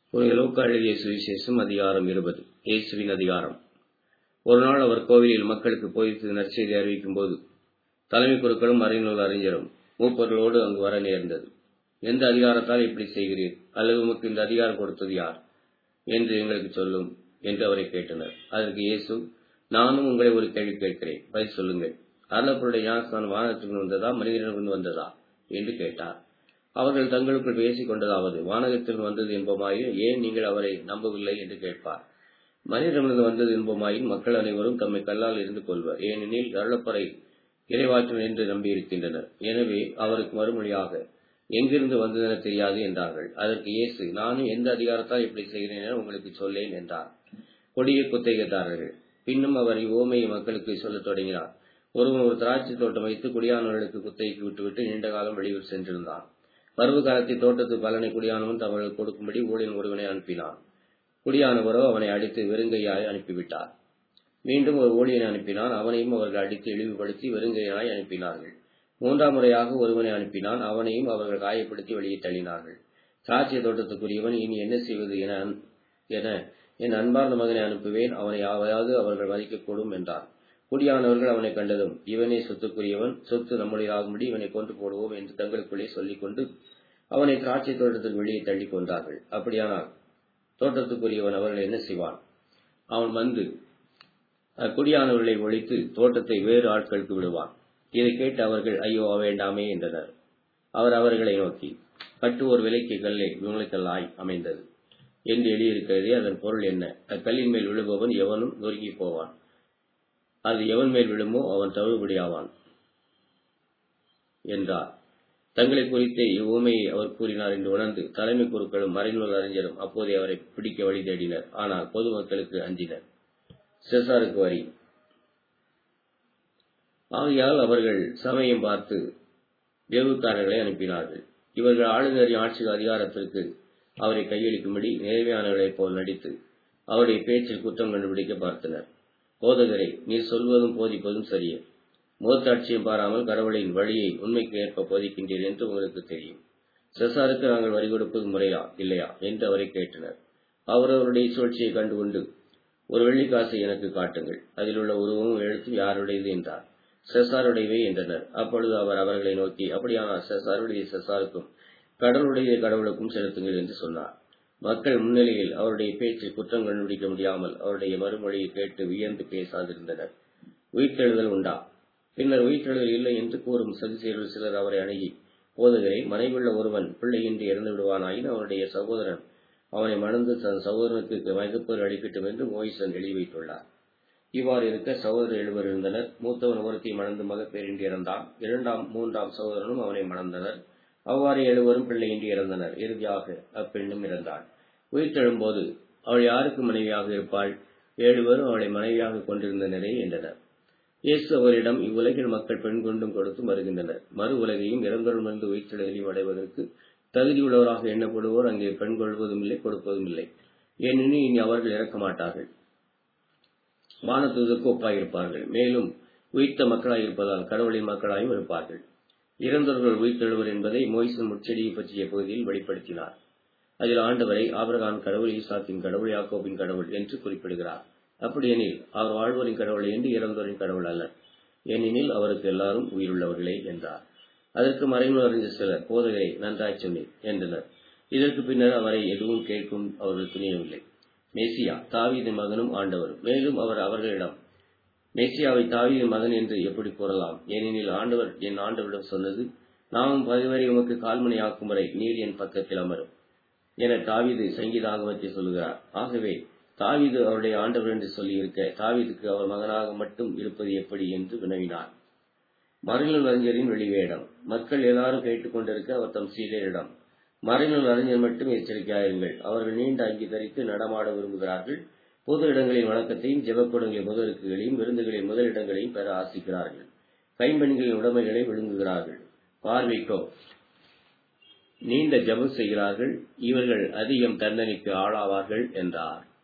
புனித லூக்கா எழுதிய சுவிசேஷம் அதிகாரம் இருபது இயேசுவின் அதிகாரம் ஒரு நாள் அவர் கோவிலில் மக்களுக்கு போதித்து நற்செய்தி அறிவிக்கும் போது தலைமை குருக்களும் அறிஞர்கள் அறிஞரும் மூப்பர்களோடு அங்கு வர நேர்ந்தது எந்த அதிகாரத்தால் இப்படி செய்கிறீர் அல்லது உமக்கு இந்த அதிகாரம் கொடுத்தது யார் என்று எங்களுக்கு சொல்லும் என்று அவரை கேட்டனர் அதற்கு இயேசு நானும் உங்களை ஒரு கேள்வி கேட்கிறேன் பதில் சொல்லுங்கள் அருளப்பருடைய ஞானஸ்தானம் வானத்திலிருந்து வந்ததா மனிதனிடமிருந்து வந்ததா என்று கேட்டார் அவர்கள் தங்களுக்குள் பேசிக் கொண்டதாவது வானகத்தில் வந்தது என்போமாயின் ஏன் நீங்கள் அவரை நம்பவில்லை என்று கேட்பார் மனிதனிடமிருந்து வந்தது என்போமாயின் மக்கள் அனைவரும் தம்மை கல்லால் இருந்து கொள்வர் ஏனெனில் அருளப்பறை இறைவாற்றல் என்று நம்பியிருக்கின்றனர் எனவே அவருக்கு மறுமொழியாக எங்கிருந்து வந்ததென தெரியாது என்றார்கள் அதற்கு இயேசு நானும் எந்த அதிகாரத்தால் இப்படி செய்கிறேன் என உங்களுக்கு சொல்லேன் என்றார் கொடிய குத்தகைதாரர்கள் பின்னும் அவர் இவ்வோமையை மக்களுக்கு சொல்லத் தொடங்கினார் ஒருவன் ஒரு திராட்சை தோட்டம் வைத்து குடியானவர்களுக்கு குத்தகைக்கு விட்டுவிட்டு நீண்ட காலம் வெளியூர் சென்றிருந்தான் பருவ காலத்தில் தோட்டத்து பலனை குடியானவன் தவறுகள் கொடுக்கும்படி ஊழியன் ஒருவனை அனுப்பினான் குடியானவரோ அவனை அடித்து வெறுங்கையாய் அனுப்பிவிட்டார் மீண்டும் ஒரு ஊழியனை அனுப்பினான் அவனையும் அவர்கள் அடித்து இழிவுபடுத்தி வெறுங்கையாய் அனுப்பினார்கள் மூன்றாம் முறையாக ஒருவனை அனுப்பினான் அவனையும் அவர்கள் காயப்படுத்தி வெளியே தள்ளினார்கள் திராட்சை தோட்டத்துக்குரியவன் இனி என்ன செய்வது என என என் அன்பார்ந்த மகனை அனுப்புவேன் அவனை யாவையாவது அவர்கள் மதிக்கக்கூடும் என்றார் குடியானவர்கள் அவனை கண்டதும் இவனே சொத்துக்குரியவன் சொத்து நம்முடையதாகும்படி இவனை கொண்டு போடுவோம் என்று தங்களுக்குள்ளே சொல்லிக் கொண்டு அவனை திராட்சை தோட்டத்தில் வெளியே தள்ளி கொண்டார்கள் அப்படியானால் தோட்டத்துக்குரியவன் அவர்கள் என்ன செய்வான் அவன் வந்து அக்குடியானவர்களை ஒழித்து தோட்டத்தை வேறு ஆட்களுக்கு விடுவான் இதை கேட்டு அவர்கள் ஐயோ வேண்டாமே என்றனர் அவர் அவர்களை நோக்கி கட்டுவோர் விலைக்கு கல்லே விமலைக்கல்லாய் அமைந்தது என்று எழுதியிருக்கிறதே அதன் பொருள் என்ன அக்கல்லின் மேல் விழுபவன் எவனும் நொறுங்கி போவான் அது எவன் மேல் விழுமோ அவன் தழுபடியாவான் என்றார் தங்களை குறித்தே இவ்வுமையை அவர் கூறினார் என்று உணர்ந்து தலைமை குருக்களும் மறைநூல் அறிஞரும் அப்போதே அவரை பிடிக்க வழி தேடினர் ஆனால் பொதுமக்களுக்கு அஞ்சினர் செசாருக்கு வரி ஆகையால் அவர்கள் சமயம் பார்த்து வேவுக்காரர்களை அனுப்பினார்கள் இவர்கள் ஆளுநரின் ஆட்சி அதிகாரத்திற்கு அவரை கையளிக்கும்படி நேர்மையானவர்களைப் போல் நடித்து அவருடைய பேச்சில் குற்றம் கண்டுபிடிக்க பார்த்தனர் போதகரை நீர் சொல்வதும் போதிப்பதும் சரியே முகத்தாட்சியம் பாராமல் கடவுளின் வழியை உண்மைக்கு ஏற்ப போதிக்கின்றீர் என்று உங்களுக்கு தெரியும் செசாருக்கு நாங்கள் வரி கொடுப்பது முறையா இல்லையா என்று அவரை கேட்டனர் அவர் அவருடைய சூழ்ச்சியை கண்டுகொண்டு ஒரு வெள்ளிக்காசை எனக்கு காட்டுங்கள் அதில் உள்ள உருவமும் எழுத்தும் யாருடையது என்றார் செசாருடையவே என்றனர் அப்பொழுது அவர் அவர்களை நோக்கி அப்படியானால் செசாருடைய செசாருக்கும் கடவுளுடைய கடவுளுக்கும் செலுத்துங்கள் என்று சொன்னார் மக்கள் முன்னிலையில் அவருடைய பேச்சில் குற்றம் கண்டுபிடிக்க முடியாமல் அவருடைய மறுமொழியை கேட்டு வியந்து பேசாதிருந்தனர் உயிர்த்தெழுதல் உண்டா பின்னர் உயிர்த்தெழுதல் இல்லை என்று கூறும் சதிசெயர்கள் சிலர் அவரை அணுகி போதகரை மனைவியுள்ள ஒருவன் பிள்ளையின்றி இறந்து விடுவானாயின் அவனுடைய சகோதரன் அவனை மணந்து தன் சகோதரனுக்கு மகப்பேறு அளிக்கட்டும் என்று மோயிசன் எழுதி வைத்துள்ளார் இவ்வாறு இருக்க சகோதரர் எழுவர் இருந்தனர் மூத்தவன் ஒருத்தி மணந்து மகப்பேரின்றி இறந்தான் இரண்டாம் மூன்றாம் சகோதரனும் அவனை மணந்தனர் அவ்வாறு எழுவரும் பிள்ளையின்றி இறந்தனர் இறுதியாக அப்பெண்ணும் இறந்தாள் உயிர்த்தெழும்போது அவள் யாருக்கு மனைவியாக இருப்பாள் ஏழுவரும் அவளை மனைவியாக கொண்டிருந்தனரே என்றனர் இயேசு அவரிடம் இவ்வுலகில் மக்கள் பெண் கொண்டும் கொடுத்து வருகின்றனர் மறு உலகையும் இறந்தொழிலிருந்து உயிர்த்தெழுதலையும் அடைவதற்கு தகுதியுள்ளவராக எண்ணப்படுவோர் அங்கே பெண் கொள்வதும் இல்லை கொடுப்பதும் இல்லை ஏனெனில் இனி அவர்கள் இறக்க மாட்டார்கள் வானத்துவதற்கு ஒப்பாயிருப்பார்கள் மேலும் உயிர்த்த மக்களாயிருப்பதால் கடவுளின் மக்களாயும் இருப்பார்கள் இறந்தவர்கள் உயிர்த்தெழுவர் என்பதை மோய்சன் முச்செடியை பற்றிய பகுதியில் வெளிப்படுத்தினார் அதில் ஆண்டவரை ஆபரகான் கடவுள் ஈசாத்தின் கடவுள் யாக்கோபின் கடவுள் என்று குறிப்பிடுகிறார் அப்படியெனில் அவர் வாழ்வோரின் கடவுள் என்று இறந்தோரின் கடவுள் அல்ல ஏனெனில் அவருக்கு எல்லாரும் உயிருள்ளவர்களே என்றார் அதற்கு மறைமுறை அறிஞ்ச சிலர் போதகரை நன்றாய் சொன்னீர் என்றனர் இதற்கு பின்னர் அவரை எதுவும் கேட்கும் அவர்கள் துணியவில்லை மெசியா தாவீதின் மகனும் ஆண்டவரும் மேலும் அவர் அவர்களிடம் மெசியாவை தாவீதின் மகன் என்று எப்படி கூறலாம் ஏனெனில் ஆண்டவர் என் ஆண்டவரிடம் சொன்னது நாமும் பதுவரை உமக்கு கால்மணி ஆக்கும் வரை நீர் என் பக்கத்தில் அமரும் என தாவீது சங்கீதாகமத்தை சொல்லுகிறார் ஆகவே தாவீது அவருடைய ஆண்டவர் என்று சொல்லியிருக்க தாவீதுக்கு அவர் மகனாக மட்டும் இருப்பது எப்படி என்று வினவினார் மறைநூல் அறிஞரின் வெளிவேடம் மக்கள் எல்லாரும் கேட்டுக்கொண்டிருக்க அவர் தம் சீடரிடம் மறைநூல் அறிஞர் மட்டும் எச்சரிக்கையாயிருங்கள் அவர்கள் நீண்ட அங்கி தரித்து நடமாட விரும்புகிறார்கள் பொது இடங்களின் வழக்கத்தையும் ஜெபக்கூடங்களின் முதலுக்குகளையும் விருந்துகளின் முதலிடங்களையும் பெற ஆசிக்கிறார்கள் கைம்பெண்களின் உடைமைகளை விழுங்குகிறார்கள் பார்வைக்கோ நீண்ட ஜபம் செய்கிறார்கள் இவர்கள் அதிகம் தண்டனைக்கு ஆளாவார்கள் என்றார்